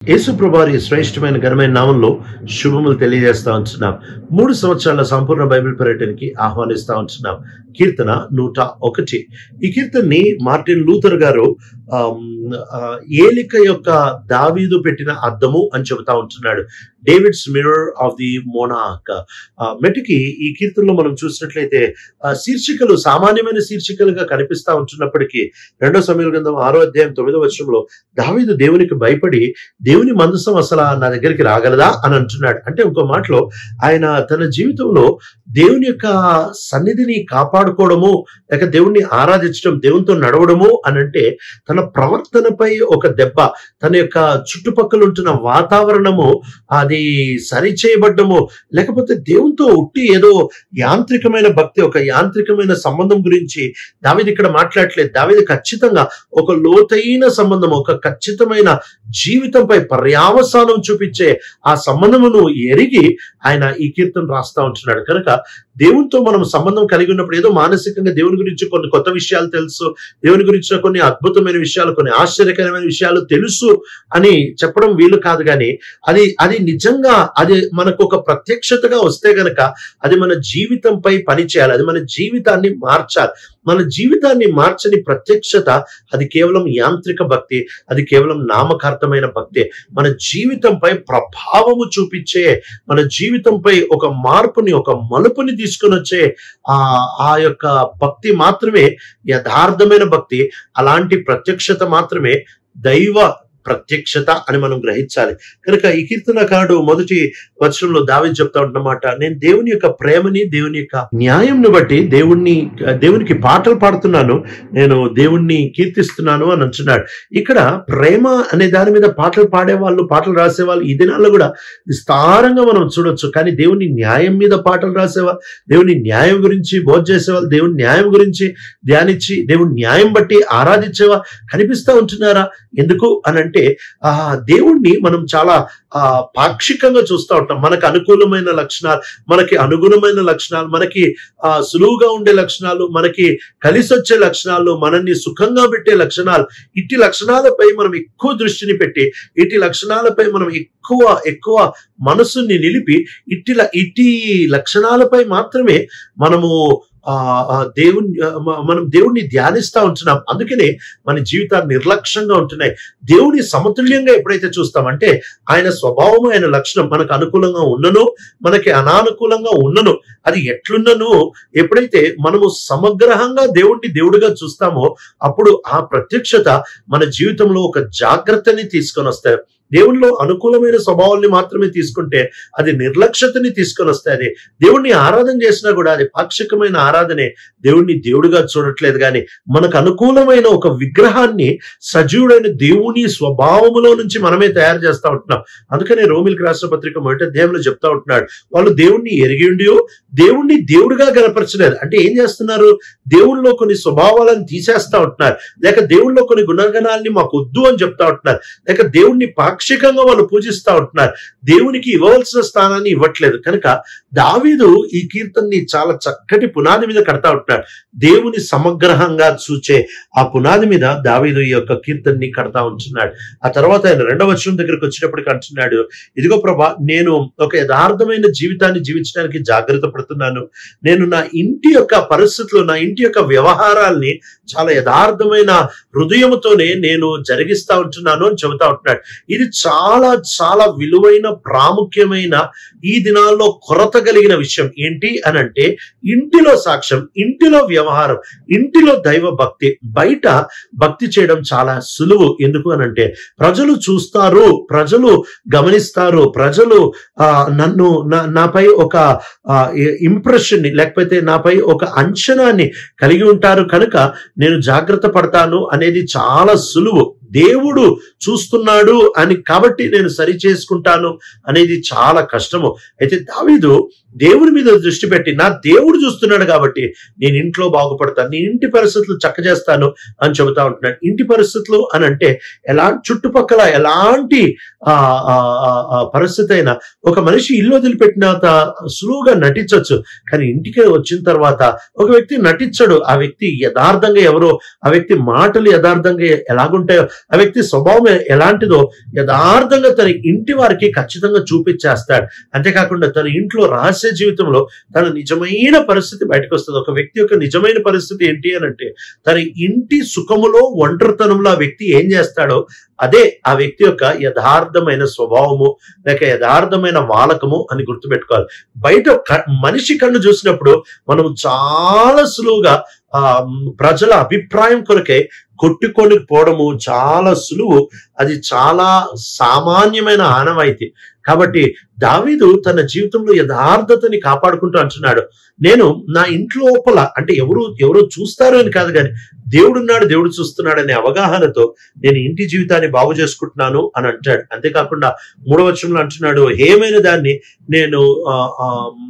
యేసు ప్రభువారి శ్రేష్టమైన ఘనమైన నామంలో శుభములు తెలియజేస్తా ఉంటున్నాం మూడు సంవత్సరాల సంపూర్ణ బైబిల్ పర్యటనకి ఆహ్వానిస్తా ఉంటున్నాం కీర్తన నూట ఒకటి ఈ కీర్తనని మార్టిన్ లూథర్ గారు ఆమ్, ఆ, ఏలిక యొక్క దావీదు పెట్టిన అద్దము అని చెబుతా ఉంటున్నాడు డేవిడ్స్ మిర్రర్ ఆఫ్ ది మోనాక్ మెటికి ఈ కీర్తనలో మనం చూసినట్లయితే ఆ, శీర్షికలు సామాన్యమైన శీర్షికలుగా కనిపిస్తా ఉంటున్నప్పటికీ రెండో సమయంలో గ్రంథం ఆరో అధ్యాయం తొమ్మిదో వర్షంలో దావీదు దేవునికి భయపడి దేవుని మందసం అసలు నా దగ్గరికి రాగలదా అని అంటున్నాడు అంటే ఇంకో మాటలో ఆయన తన జీవితంలో దేవుని యొక్క సన్నిధిని కాపాడుకోవడము లేక దేవుణ్ణి ఆరాధించడం దేవునితో నడవడము అని అంటే తన ప్రవర్తనపై ఒక దెబ్బ తన యొక్క చుట్టుపక్కల ఉంటున్న వాతావరణము అది సరి చేయబడ్డము లేకపోతే దేవునితో ఉట్టి ఏదో యాంత్రికమైన భక్తి ఒక యాంత్రికమైన సంబంధం గురించి దావిది ఇక్కడ మాట్లాడట్లేదు దావిది ఖచ్చితంగా ఒక లోతైన సంబంధం ఒక ఖచ్చితమైన జీవితంపై పర్యావసానం చూపించే ఆ సంబంధమును ఎరిగి ఆయన ఈ కీర్తన రాస్తా ఉంటున్నాడు కనుక దేవునితో మనం సంబంధం కలిగి ఉన్నప్పుడు ఏదో మానసికంగా దేవుని గురించి కొన్ని కొత్త విషయాలు తెలుసు దేవుని గురించిన కొన్ని అద్భుతమైన విషయాలు కొన్ని ఆశ్చర్యకరమైన విషయాలు తెలుసు అని చెప్పడం వీలు కాదు కానీ అది అది నిజంగా అది మనకు ఒక ప్రత్యక్షతగా వస్తే గనక అది మన జీవితంపై పని చేయాలి అది మన జీవితాన్ని మార్చాలి మన జీవితాన్ని మార్చని ప్రత్యక్షత అది కేవలం యాంత్రిక భక్తి అది కేవలం నామకార్థమైన భక్తి మన జీవితంపై ప్రభావము చూపించే మన జీవితంపై ఒక మార్పుని ఒక మలుపుని తీసుకొని వచ్చే ఆ ఆ యొక్క భక్తి మాత్రమే యథార్థమైన భక్తి అలాంటి ప్రత్యక్షత మాత్రమే దైవ ప్రత్యక్షత అని మనం గ్రహించాలి కనుక ఈ కీర్తనకారుడు మొదటి వచనంలో దావి చెప్తా ఉంటున్నమాట నేను దేవుని యొక్క ప్రేమని దేవుని యొక్క న్యాయంను బట్టి దేవుణ్ణి దేవునికి పాటలు పాడుతున్నాను నేను దేవుణ్ణి కీర్తిస్తున్నాను అని అంటున్నాడు ఇక్కడ ప్రేమ అనే దాని మీద పాటలు పాడేవాళ్ళు పాటలు రాసేవాళ్ళు ఈ దినాల్లో కూడా విస్తారంగా మనం చూడొచ్చు కానీ దేవుని న్యాయం మీద పాటలు రాసేవాళ్ళు దేవుని న్యాయం గురించి బోధ చేసేవాళ్ళు దేవుని న్యాయం గురించి ధ్యానించి దేవుని న్యాయం బట్టి ఆరాధించేవా కనిపిస్తా ఉంటున్నారా ఎందుకు అని అంటే ఆ దేవుణ్ణి మనం చాలా ఆ పాక్షికంగా చూస్తూ ఉంటాం మనకు అనుకూలమైన లక్షణాలు మనకి అనుగుణమైన లక్షణాలు మనకి ఆ సులువుగా ఉండే లక్షణాలు మనకి కలిసి వచ్చే లక్షణాలు మనల్ని సుఖంగా పెట్టే లక్షణాలు ఇట్టి లక్షణాలపై మనం ఎక్కువ దృష్టిని పెట్టి ఇట్టి లక్షణాలపై మనం ఎక్కువ ఎక్కువ మనసుని నిలిపి ఇట్టి ల- ఇట్టి లక్షణాలపై మాత్రమే మనము ఆ ఆ దేవుని ఆ, మ- మనం దేవుణ్ణి ధ్యానిస్తా ఉంటున్నాం అందుకనే మన జీవితాలు నిర్లక్ష్యంగా ఉంటున్నాయి దేవుని సమతుల్యంగా ఎప్పుడైతే చూస్తామంటే ఆయన స్వభావం ఆయన లక్షణం మనకు అనుకూలంగా ఉన్నను మనకి అనానుకూలంగా ఉన్నను అది ఎట్లున్నను ఎప్పుడైతే మనము సమగ్రహంగా దేవుణ్ణి దేవుడిగా చూస్తామో అప్పుడు ఆ ప్రత్యక్షత మన జీవితంలో ఒక జాగ్రత్తని తీసుకొని వస్తాయి దేవునిలో అనుకూలమైన స్వభావాల్ని మాత్రమే తీసుకుంటే అది నిర్లక్ష్యతని తీసుకొని వస్తాయి దేవుణ్ణి ఆరాధన చేసినా కూడా అది పాక్షికమైన ఆరాధనే దేవుణ్ణి దేవుడిగా చూడట్లేదు కానీ మనకు అనుకూలమైన ఒక విగ్రహాన్ని సజీవుడైన దేవుని స్వభావములో నుంచి మనమే తయారు చేస్తా ఉంటున్నాం అందుకనే రోమిల్కి రాష్ట్ర పత్రిక మొదటి అధ్యాయంలో చెప్తా ఉంటున్నాడు వాళ్ళు దేవుణ్ణి ఎరిగి ఉండి దేవుణ్ణి దేవుడిగా కనపరచలేదు అంటే ఏం చేస్తున్నారు దేవుళ్ళలో కొన్ని స్వభావాలను తీసేస్తా ఉంటున్నారు లేక దేవుళ్ళలో కొన్ని గుణగణాలని మాకు వద్దు అని చెప్తా ఉంటున్నారు లేక దేవుణ్ణి పాక్షికంగా వాళ్ళు పూజిస్తా ఉంటున్నారు దేవునికి ఇవ్వవలసిన స్థానాన్ని ఇవ్వట్లేదు కనుక దావీదు ఈ కీర్తనని చాలా చక్కటి పునాది మీద కడతా ఉంటున్నాడు దేవుని సమగ్రహంగా చూచే ఆ పునాది మీద దావీదు ఈ యొక్క కీర్తనని కడతా ఉంటున్నాడు ఆ తర్వాత ఆయన రెండవ వచనం దగ్గరకు వచ్చినప్పటికి అంటున్నాడు ఇదిగో ప్రభా నేను ఒక యథార్థమైన జీవితాన్ని జీవించడానికి జాగ్రత్త పడుతున్నాను నేను నా ఇంటి యొక్క పరిస్థితులు నా ఇంటి యొక్క వ్యవహారాల్ని చాలా యథార్థమైన హృదయముతోనే నేను జరిగిస్తా ఉంటున్నాను అని చెబుతా ఉంటున్నాడు ఇది చాలా చాలా విలువైన ప్రాముఖ్యమైన ఈ దినాల్లో కొరత కలిగిన విషయం ఏంటి అని అంటే ఇంటిలో సాక్ష్యం ఇంటిలో వ్యవహారం ఇంటిలో దైవ భక్తి బయట భక్తి చేయడం చాలా సులువు ఎందుకు అని అంటే ప్రజలు చూస్తారు ప్రజలు గమనిస్తారు ప్రజలు ఆ, నన్ను నా- నాపై ఒక ఇంప్రెషన్ ని లేకపోతే నాపై ఒక అంచనాన్ని కలిగి ఉంటారు కనుక నేను జాగ్రత్త పడతాను అనేది చాలా సులువు దేవుడు చూస్తున్నాడు అని కాబట్టి నేను సరి చేసుకుంటాను అనేది చాలా కష్టము అయితే దావీదు దేవుని మీద దృష్టి పెట్టి నా దేవుడు చూస్తున్నాడు కాబట్టి నేను ఇంట్లో బాగుపడతాను నేను ఇంటి పరిస్థితులు చక్క చేస్తాను అని చెబుతా ఉంటున్నాడు ఇంటి పరిస్థితులు అని అంటే ఎలా చుట్టుపక్కల ఎలాంటి ఆ ఆ, ఆ, ఆ పరిస్థితి అయినా ఒక మనిషి ఇల్లు వదిలిపెట్టిన త- సులువుగా నటించవచ్చు కానీ ఇంటికి వచ్చిన తర్వాత ఒక వ్యక్తి నటించడు ఆ వ్యక్తి యథార్థంగా ఎవరో ఆ వ్యక్తి మాటలు యథార్థంగా ఎలాగుంటాయో ఆ వ్యక్తి స్వభావం ఎ- ఎలాంటిదో యథార్థంగా తన ఇంటి వారికి ఖచ్చితంగా చూపించేస్తాడు అంతేకాకుండా తన ఇంట్లో రహస్య జీవితంలో తన నిజమైన పరిస్థితి బయటకు వస్తుంది ఒక వ్యక్తి యొక్క నిజమైన పరిస్థితి ఏంటి అని అంటే తన ఇంటి సుఖములో ఒంటరితనంలో ఆ వ్యక్తి ఏం చేస్తాడో అదే ఆ వ్యక్తి యొక్క యథార్థమైన స్వభావము లేక యథార్థమైన వాలకము అని గుర్తుపెట్టుకోవాలి బయట క- మనిషి కన్ను చూసినప్పుడు మనం చాలా సులువుగా ఆ ప్రజల అభిప్రాయం కొరకే కొట్టుకొని పోవడము చాలా సులువు అది చాలా సామాన్యమైన ఆనవాయితీ కాబట్టి దావీదు తన జీవితంలో యథార్థతని కాపాడుకుంటూ అంటున్నాడు నేను నా ఇంట్లో లోపల అంటే ఎవరు ఎవరో చూస్తారు అని కాదు కానీ దేవుడున్నాడు దేవుడు చూస్తున్నాడు అనే అవగాహనతో నేను ఇంటి జీవితాన్ని బాగు చేసుకుంటున్నాను అని అంటాడు అంతేకాకుండా మూడవ వచనంలో అంటున్నాడు ఏమైన దాన్ని నేను ఆ, ఆ,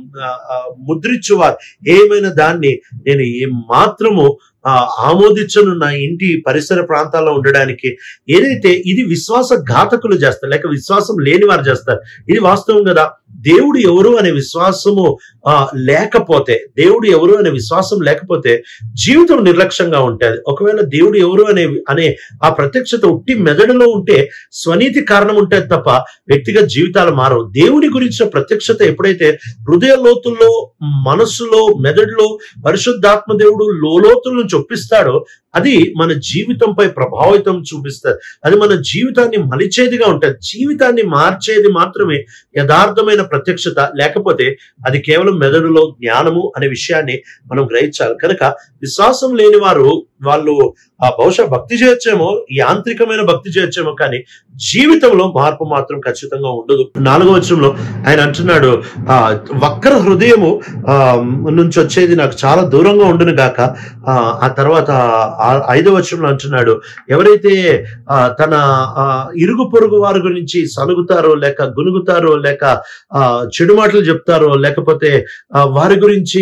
ఆ, ముద్రించువారు ఏమైన దాన్ని నేను ఏ మాత్రము ఆ, ఆమోదించను నా ఇంటి పరిసర ప్రాంతాల్లో ఉండడానికి ఏదైతే ఇది విశ్వాస ఘాతకులు చేస్తారు లేక విశ్వాసం లేని వారు చేస్తారు ఇది వాస్తవం కదా దేవుడు ఎవరు అనే విశ్వాసము ఆ, లేకపోతే దేవుడు ఎవరు అనే విశ్వాసం లేకపోతే జీవితం నిర్లక్ష్యంగా ఉంటుంది ఒకవేళ దేవుడు ఎవరు అనే అనే ఆ ప్రత్యక్షత ఉట్టి మెదడులో ఉంటే స్వనీతి కారణం ఉంటుంది తప్ప వ్యక్తిగత జీవితాలు మారవు దేవుని గురించిన ప్రత్యక్షత ఎప్పుడైతే హృదయ లోతుల్లో మనస్సులో మెదడులో పరిశుద్ధాత్మ దేవుడు లోతుల నుంచి ఒప్పిస్తాడో అది మన జీవితంపై ప్రభావితం చూపిస్తుంది అది మన జీవితాన్ని మలిచేదిగా ఉంటుంది జీవితాన్ని మార్చేది మాత్రమే యథార్థమైన ప్రత్యక్షత లేకపోతే అది కేవలం మెదడులో జ్ఞానము అనే విషయాన్ని మనం గ్రహించాలి కనుక విశ్వాసం లేని వారు వాళ్ళు ఆ బహుశా భక్తి చేయొచ్చేమో యాంత్రికమైన భక్తి చేయొచ్చేమో కానీ జీవితంలో మార్పు మాత్రం ఖచ్చితంగా ఉండదు నాలుగో వచనంలో ఆయన అంటున్నాడు ఆ వక్ర హృదయము ఆ నుంచి వచ్చేది నాకు చాలా దూరంగా ఉండును గాక ఆ, ఆ తర్వాత ఆ ఐదో వచనంలో అంటున్నాడు ఎవరైతే ఆ, తన ఆ, ఇరుగు పొరుగు వారి గురించి సనుగుతారో లేక గునుగుతారో లేక ఆ, చెడు మాటలు చెప్తారో లేకపోతే ఆ, వారి గురించి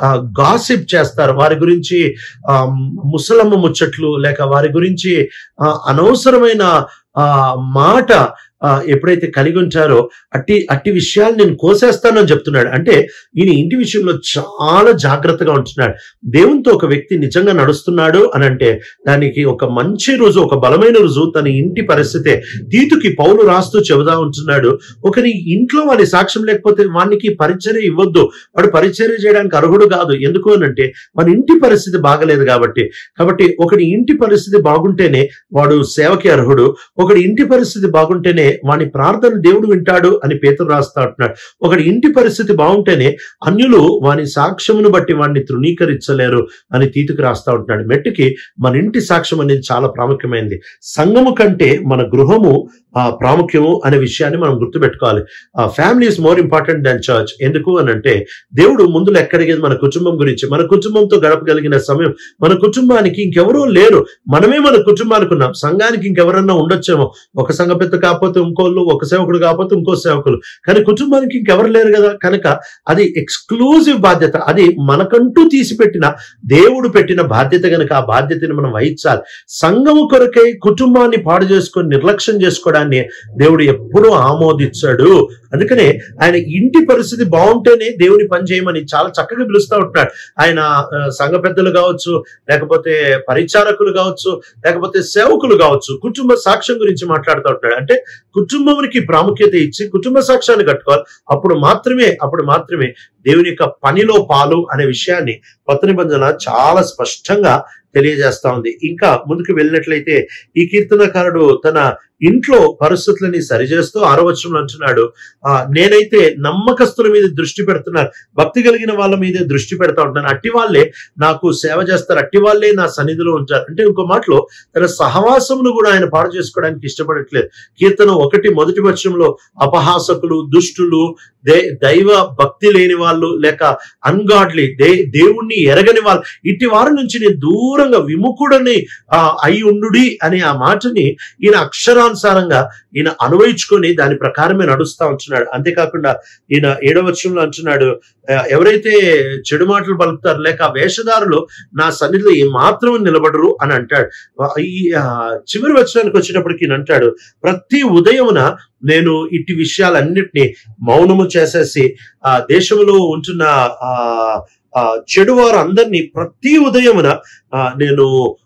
గాసిప్ చేస్తారు వారి గురించి ఆ, ముసలమ్మ ముచ్చట్లు లేక వారి గురించి ఆ, అనవసరమైన ఆ మాట ఆ, ఎప్పుడైతే కలిగి ఉంటారో అట్టి అట్టి విషయాలు నేను కోసేస్తానని చెప్తున్నాడు అంటే ఈయన ఇంటి విషయంలో చాలా జాగ్రత్తగా ఉంటున్నాడు దేవునితో ఒక వ్యక్తి నిజంగా నడుస్తున్నాడు అని అంటే దానికి ఒక మంచి రుజువు ఒక బలమైన రుజువు తన ఇంటి పరిస్థితే తీతుకి పౌలు రాస్తూ చెబుతా ఉంటున్నాడు ఒకరి ఇంట్లో వాడి సాక్ష్యం లేకపోతే వానికి పరిచర్య ఇవ్వద్దు వాడు పరిచర్య చేయడానికి అర్హుడు కాదు ఎందుకు అని అంటే మన ఇంటి పరిస్థితి బాగలేదు కాబట్టి కాబట్టి ఒకటి ఇంటి పరిస్థితి బాగుంటేనే వాడు సేవకి అర్హుడు ఒకటి ఇంటి పరిస్థితి బాగుంటేనే వాని ప్రార్థన దేవుడు వింటాడు అని పేతురు రాస్తా ఉంటున్నాడు ఒకటి ఇంటి పరిస్థితి బాగుంటేనే అన్యులు వాని సాక్ష్యమును బట్టి వాడిని తృణీకరించలేరు అని తీతుకు రాస్తా ఉంటున్నాడు మెట్టుకి మన ఇంటి సాక్ష్యం అనేది చాలా ప్రాముఖ్యమైనది సంఘము కంటే మన గృహము ఆ ప్రాముఖ్యము అనే విషయాన్ని మనం గుర్తుపెట్టుకోవాలి family is more important than church ఎందుకు అని అంటే దేవుడు ముందు లెక్కడిగేది మన కుటుంబం గురించి మన కుటుంబంతో గడపగలిగిన సమయం మన కుటుంబానికి ఇంకెవరూ లేరు మనమే మన కుటుంబానికి ఉన్నాం సంఘానికి ఇంకెవరన్నా ఉండొచ్చేమో ఒక సంఘ పెద్ద కాకపోతే ఇంకోళ్ళు ఒక సేవకుడు కాకపోతే ఇంకో సేవకులు కానీ కుటుంబానికి ఇంకెవరు లేరు కదా కనుక అది ఎక్స్క్లూజివ్ బాధ్యత అది మనకంటూ తీసిపెట్టిన దేవుడు పెట్టిన బాధ్యత కనుక ఆ బాధ్యతని మనం వహించాలి సంఘము కొరకై కుటుంబాన్ని పాడు చేసుకొని నిర్లక్ష్యం చేసుకోవడాన్ని దేవుడు ఎప్పుడూ ఆమోదించాడు అందుకనే ఆయన ఇంటి పరిస్థితి బాగుంటేనే దేవుని పని చేయమని చాలా చక్కగా పిలుస్తూ ఉంటున్నాడు ఆయన ఆ, సంఘ పెద్దలు కావచ్చు లేకపోతే పరిచారకులు కావచ్చు లేకపోతే సేవకులు కావచ్చు కుటుంబ సాక్ష్యం గురించి మాట్లాడుతూ ఉంటున్నాడు అంటే కుటుంబానికి ప్రాముఖ్యత ఇచ్చి కుటుంబ సాక్ష్యాన్ని కట్టుకోవాలి అప్పుడు మాత్రమే అప్పుడు మాత్రమే దేవుని యొక్క పనిలో పాలు అనే విషయాన్ని కొత్త నిబంధన చాలా స్పష్టంగా తెలియజేస్తా ఉంది ఇంకా ముందుకు వెళ్ళినట్లయితే ఈ కీర్తనకారుడు తన ఇంట్లో పరిస్థితులని సరిచేస్తూ ఆరవచనం అంటున్నాడు ఆ నేనైతే నమ్మకస్తుల మీద దృష్టి పెడుతున్నాను భక్తి కలిగిన వాళ్ళ మీదే దృష్టి పెడతా ఉంటాను అట్టి వాళ్ళే నాకు సేవ చేస్తారు అట్టి వాళ్ళే నా సన్నిధిలో ఉంచారు అంటే ఇంకో మాటలో తన సహవాసమును కూడా ఆయన పాడు చేసుకోవడానికి ఇష్టపడట్లేదు కీర్తన ఒకటి మొదటి వచనంలో అపహాసకులు దుష్టులు దే దైవ భక్తి లేని వాళ్ళు లేక అన్గాడ్లీ దే దేవుణ్ణి ఎరగని వాళ్ళు ఇట్టి వారి నుంచి నేను దూరంగా విముఖుడని ఆ, అయి ఉండుడి అనే ఆ మాటని ఈయన అక్షరానుసారంగా ఈయన అనువయించుకొని దాని ప్రకారమే నడుస్తా ఉంటున్నాడు అంతేకాకుండా ఈయన ఏడవ వచనంలో అంటున్నాడు ఆ, ఎవరైతే చెడు మాటలు పలుకుతారు లేక ఆ వేషధారులు నా సన్నిధిలో ఏ మాత్రం నిలబడరు అని అంటాడు ఆ, ఈ ఆ, చివరి వచనానికి వచ్చేటప్పటికి ఈయన అంటాడు ప్రతి ఉదయమున నేను ఇట్టి విషయాలన్నిటినీ మౌనము చేసేసి ఆ దేశంలో ఉంటున్న ఆ ఆ చెడు వారు అందరినీ ప్రతి ఉదయమున ఆ, నేను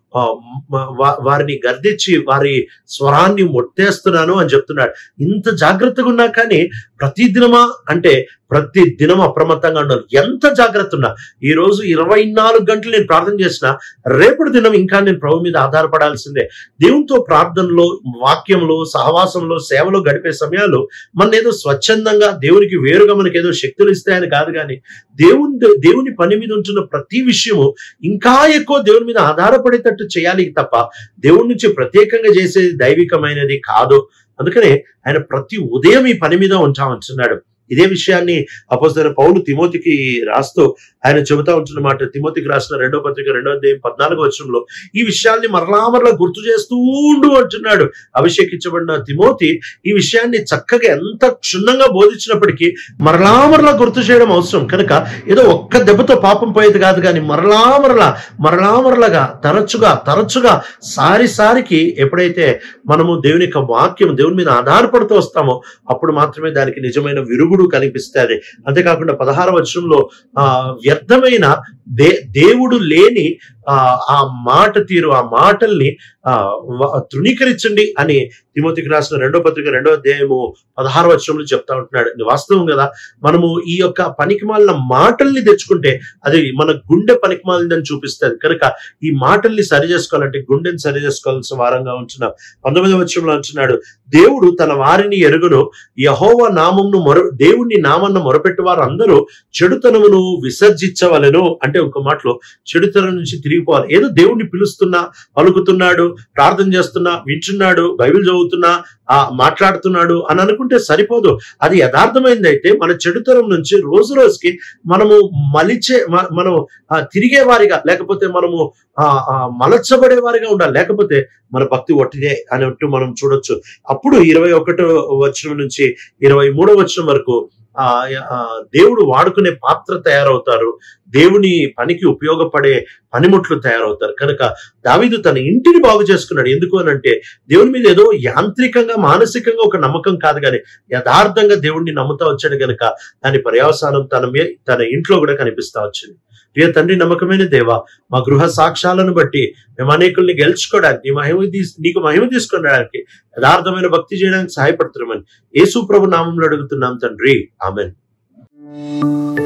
ఆ, మ- వా- వారిని గర్దించి వారి స్వరాన్ని మొట్టేస్తున్నాను అని చెప్తున్నాడు ఇంత జాగ్రత్తగా ఉన్నా కానీ ప్రతి దినమా అంటే ప్రతి దినం అప్రమత్తంగా ఉండాలి ఎంత జాగ్రత్త ఉన్నా ఈ రోజు ఇరవై నాలుగు గంటలు నేను ప్రార్థన చేసిన రేపటి దినం ఇంకా నేను ప్రభు మీద ఆధారపడాల్సిందే దేవునితో ప్రార్థనలో వాక్యంలో సహవాసంలో సేవలో గడిపే సమయాలు మన ఏదో స్వచ్ఛందంగా దేవునికి వేరుగా మనకి ఏదో శక్తులు ఇస్తాయని కాదు కానీ దేవుని దేవుని పని మీద ఉంటున్న ప్రతి విషయము ఇంకా ఎక్కువ దేవుని మీద ఆధారపడేటట్టు చేయాలి తప్ప దేవుడి నుంచి ప్రత్యేకంగా చేసేది దైవికమైనది కాదు అందుకనే ఆయన ప్రతి ఉదయం ఈ పని మీద ఉంటామంటున్నాడు ఇదే విషయాన్ని అపోజిన పౌలు తిమోతికి రాస్తూ ఆయన చెబుతా ఉంటున్నమాట తిమోతికి రాసిన రెండో పత్రిక రెండో అధ్యాయం పద్నాలుగో వచ్చంలో ఈ విషయాల్ని మరలా మరలా గుర్తు చేస్తూ ఉండు అంటున్నాడు అభిషేకించబడిన తిమోతి ఈ విషయాన్ని చక్కగా ఎంత క్షుణ్ణంగా బోధించినప్పటికీ మరలా మరలా గుర్తు చేయడం అవసరం కనుక ఏదో ఒక్క దెబ్బతో పాపం పోయేది కాదు కానీ మరలా మరలా మరలా మరలగా తరచుగా తరచుగా సారి సారికి ఎప్పుడైతే మనము దేవుని యొక్క వాక్యం దేవుని మీద ఆధారపడుతూ వస్తామో అప్పుడు మాత్రమే దానికి నిజమైన విరుగుడు కనిపిస్తుంది అంతేకాకుండా పదహార వచనంలో ఆ వ్యర్థమైన దే దేవుడు లేని ఆ ఆ మాట తీరు ఆ మాటల్ని ఆ వ- తృణీకరించండి అని తిమోతికి రాసిన రెండో పత్రిక రెండో అధ్యాయము పదహారు వచనంలో చెప్తా ఉంటున్నాడు ఇది వాస్తవం కదా మనము ఈ యొక్క పనికిమాలిన మాటల్ని తెచ్చుకుంటే అది మన గుండె పనికిమాలిందని చూపిస్తుంది కనుక ఈ మాటల్ని సరి చేసుకోవాలంటే గుండెని సరి చేసుకోవాల్సిన వారంగా ఉంటున్నాం పంతొమ్మిదవ వచనంలో అంటున్నాడు దేవుడు తన వారిని ఎరుగును యహోవ నామంను మొర దేవుని నామన్న మొరపెట్టు వారు అందరూ చెడుతనమును విసర్జించవలెను అంటే ఒక మాటలో చెడుతనం నుంచి తిరిగిపోవాలి ఏదో దేవుణ్ణి పిలుస్తున్నా పలుకుతున్నాడు ప్రార్థన చేస్తున్నా వింటున్నాడు బైబిల్ చదువుతున్నా ఆ మాట్లాడుతున్నాడు అని అనుకుంటే సరిపోదు అది యథార్థమైంది అయితే మన చెడుతనం నుంచి రోజు రోజుకి మనము మలిచే మ- మనం ఆ, తిరిగే వారిగా లేకపోతే మనము ఆ, ఆ, మలచబడే వారిగా ఉండాలి లేకపోతే మన భక్తి ఒట్టిదే అన్నట్టు మనం చూడొచ్చు అప్పుడు ఇరవై ఒకటో వచనం నుంచి ఇరవై మూడో వచనం వరకు ఆ ఆ, దేవుడు వాడుకునే పాత్ర తయారవుతారు దేవుని పనికి ఉపయోగపడే పనిముట్లు తయారవుతారు కనుక దావీదు తన ఇంటిని బాగు చేసుకున్నాడు ఎందుకు అని అంటే దేవుని మీద ఏదో యాంత్రికంగా మానసికంగా ఒక నమ్మకం కాదు కానీ యథార్థంగా దేవుణ్ణి నమ్ముతా వచ్చాడు గనుక దాని పర్యవసానం తన మీ తన ఇంట్లో కూడా కనిపిస్తా వచ్చింది ప్రియ తండ్రి నమ్మకమైన దేవ మా గృహ సాక్ష్యాలను బట్టి మేము అనేకుల్ని గెలుచుకోవడానికి నీ మహిమ తీస్- నీకు మహిమ తీసుకునడానికి యథార్థమైన భక్తి చేయడానికి సహాయపడుతున్నామని యేసు ప్రభు నామంలో అడుగుతున్నాం తండ్రి ఆమెన్